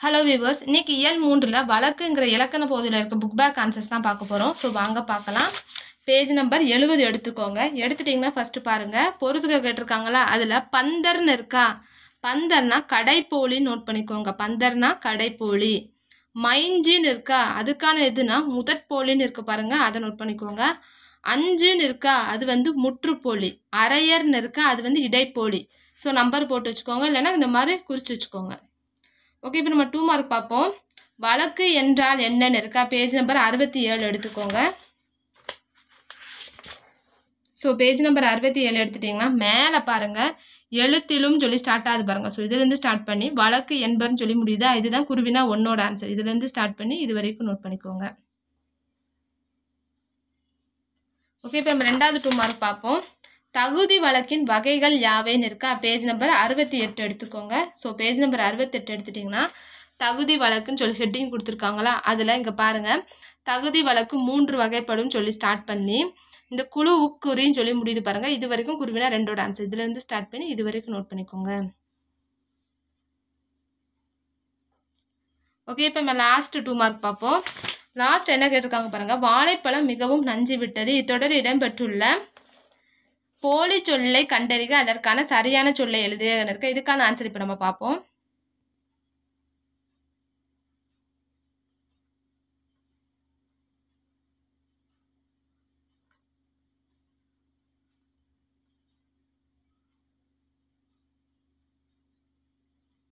hello viewers இன்னைக்கு இயல் மூன்றில் வழக்குங்கிற இலக்கண பகுதியில் இருக்க புக் பேக் ஆன்சர்ஸ் தான் பார்க்க போகிறோம் ஸோ வாங்க பார்க்கலாம் பேஜ் நம்பர் எழுபது எடுத்துக்கோங்க எடுத்துட்டிங்கன்னா ஃபஸ்ட்டு பாருங்கள் பொறுத்துக்க கேட்டிருக்காங்களா அதில் பந்தர்னு இருக்கா பந்தர்னா கடைப்போலி நோட் பண்ணிக்கோங்க பந்தர்னா கடைப்போலி மைஞ்சின்னு இருக்கா அதுக்கான எதுனா முதற்போலின்னு இருக்கு பாருங்க அதை நோட் பண்ணிக்கோங்க அஞ்சுன்னு இருக்கா அது வந்து முற்றுப்போலி அரையர்னு இருக்கா அது வந்து இடைப்போலி ஸோ நம்பர் போட்டு வச்சுக்கோங்க இல்லைன்னா இந்த மாதிரி குறித்து வச்சுக்கோங்க ஓகே இப்போ நம்ம டூ மார்க் பார்ப்போம் வழக்கு என்றால் என்னன்னு இருக்கா பேஜ் நம்பர் அறுபத்தி ஏழு எடுத்துக்கோங்க ஸோ பேஜ் நம்பர் அறுபத்தி ஏழு எடுத்துட்டிங்கன்னா மேலே பாருங்கள் எழுத்திலும் சொல்லி ஸ்டார்ட் ஆகுது பாருங்கள் ஸோ இதுலேருந்து ஸ்டார்ட் பண்ணி வழக்கு என்பர்னு சொல்லி முடியுதா இதுதான் குருவினா ஒன்னோட ஆன்சர் இதுலேருந்து ஸ்டார்ட் பண்ணி இது வரைக்கும் நோட் பண்ணிக்கோங்க ஓகே இப்போ நம்ம ரெண்டாவது டூ மார்க் பார்ப்போம் தகுதி வழக்கின் வகைகள் யாவைன்னு இருக்கா பேஜ் நம்பர் அறுபத்தி எட்டு எடுத்துக்கோங்க ஸோ பேஜ் நம்பர் அறுபத்தெட்டு எடுத்துட்டிங்கன்னா தகுதி வழக்குன்னு சொல்லி ஹெட்டிங் கொடுத்துருக்காங்களா அதில் இங்கே பாருங்கள் தகுதி வழக்கு மூன்று வகைப்படும் சொல்லி ஸ்டார்ட் பண்ணி இந்த குழு உக்குறின்னு சொல்லி முடியுது பாருங்கள் இது வரைக்கும் குருவினா ரெண்டோட ஆன்சர் இதுலேருந்து ஸ்டார்ட் பண்ணி இது வரைக்கும் நோட் பண்ணிக்கோங்க ஓகே இப்போ நம்ம லாஸ்ட் டூ மார்க் பார்ப்போம் லாஸ்ட் என்ன கேட்டிருக்காங்க பாருங்கள் வாழைப்பழம் மிகவும் நஞ்சு விட்டது இத்தொடர் இடம்பெற்றுள்ள போலி சொல்லை கண்டறிக அதற்கான சரியான சொல்லை எழுதுக இருக்க இதுக்கான ஆன்சர் இப்போ நம்ம பார்ப்போம்